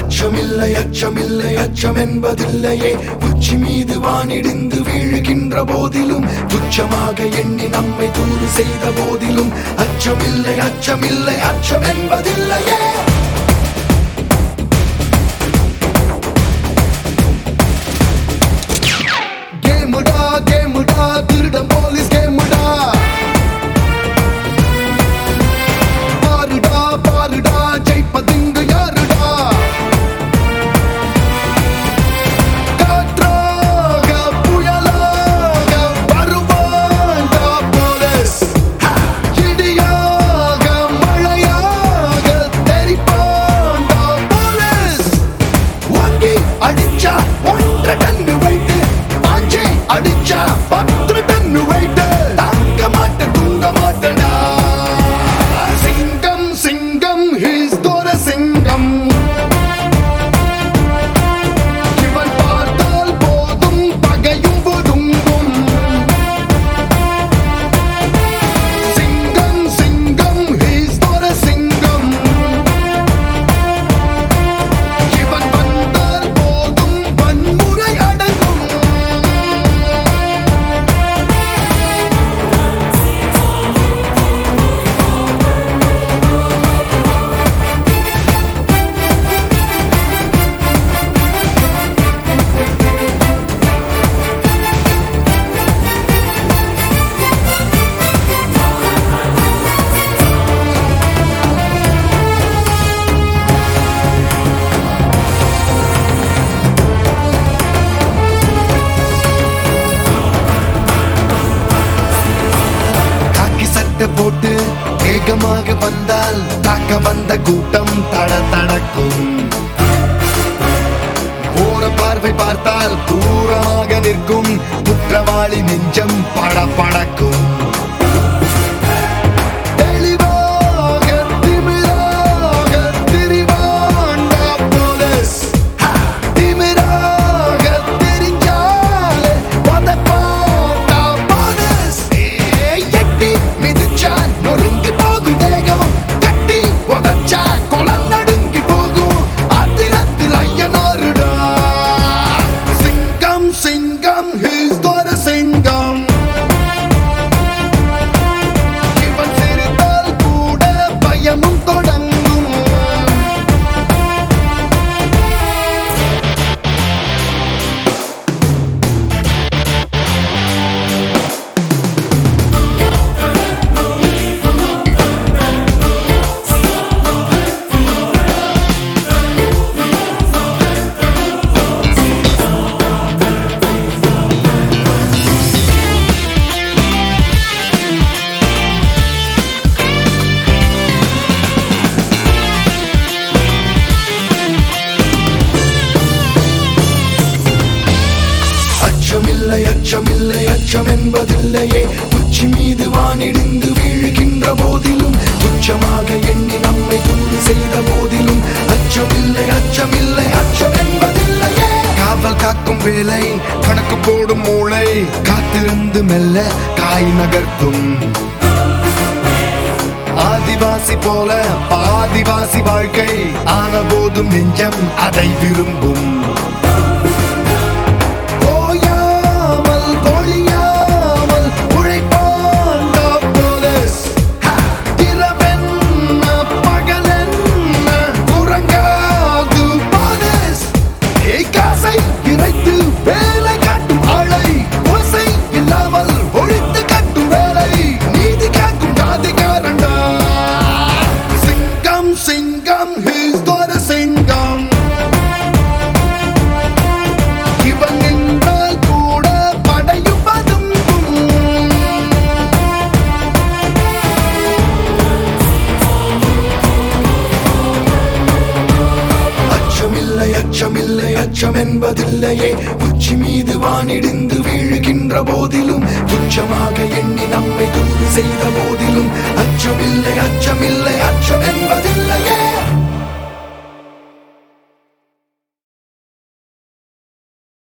அச்சமில்லை அச்சமில்லை அச்சம் என்பதில்லையே உச்சி மீது வானிடிந்து வீழுகின்ற போதிலும் துச்சமாக எண்ணி நம்மை தூறு செய்த போதிலும் அச்சமில்லை அச்சமில்லை அச்சம் என்பதில்லையே கேமுடா கேமுடா திருடம் போலீஸ் கேமுடா பாருடா பாருடா ஜெயிப்பதிங்கு யாருடா காற்றாக புயலாக வருவான்டா போலீஸ் இடியாக மழையாக தெரிப்பான்டா போலீஸ் வாங்கி அடிச்சா ஒன்றரை டன்னு weight பாஞ்சு அடிச்சா பத்து டன்னு weight தாங்க மாட்ட தூங்க மாட்டடா சிங்கம் சிங்கம் ஹீஸ் தோர சிங்கம் இவன் பார்த்தால் போதும் பகையும் ஒதுங்கும் சிங்கம் சிங்கம் ஹீஸ் தோர சிங்கம் இவன் வந்தால் போதும் வன்முறை அடங்கும் காக்கி சட்டை போட்டு வேகமாக வந்தால் தாக்க வந்த கூட்டம் தட தடக்கும் போற பார்வை பார்த்தால் தூரமாக நிற்கும் குற்றவாளி நெஞ்சம் பட படக்கும் தெளிவாக திமிராக திரிவாண்டா போலீஸ் திமிராக தெரிஞ்சாலே வதப்பாண்டா போலீஸ் ஏய், எட்டி மிதிச்சா நொறுங்கி போகும் தேகம் கட்டி உதச்சா குளம் நடுங்கி போகும் ஆத்திரத்தில் ஐயனாருடா சிங்கம் சிங்கம் ஹிஸ் தோர சிங்கம் இவன் சிரித்தால் கூட பயமும் தொடங்கும் அச்சமில்லை அச்சமில்லை அச்சம் என்பதில்லையே உச்சி மீது வானிடிந்து வீழுகின்ற போதிலும் துச்சமாக எண்ணி நம்மை துன்பு செய்த போதிலும் அச்சமில்லை அச்சமில்லை அச்சம் என்பதில்லையே காவல் காக்கும் வேலை கணக்கு போடும் மூளை காத்திருந்து மெல்ல காய் நகர்த்தும் ஆதிவாசி போல பாதிவாசி வாழ்க்கை ஆன போதும் நெஞ்சம் அதை விரும்பும் ஓயாமல் பொழியாமல் உழைப்பாண்டா போலீஸ் இரவென்ன பகலென்ன உறங்காது போலீஸ் ஏய் காசை இறைத்து வேலை காட்டும் ஆளை ஓசை இல்லாமல் ஒழித்து கட்டும் வேலை நீதி காக்கும் ஜாதிகாரண்டா சிங்கம் சிங்கம் ஹிஸ் தோர சிங்கம் இவன் நின்றால் கூட படையும் பதுங்கும் அச்சமில்லை அச்சமில்லை அச்சம் என்பதில்லையே உச்சி மீது வானிடிந்து வீழுகின்ற போதிலும் துச்சமாக எண்ணி நம்மை துன்பு செய்த போதிலும் அச்சமில்லை அச்சமில்லை அச்சம் என்பதில்லையே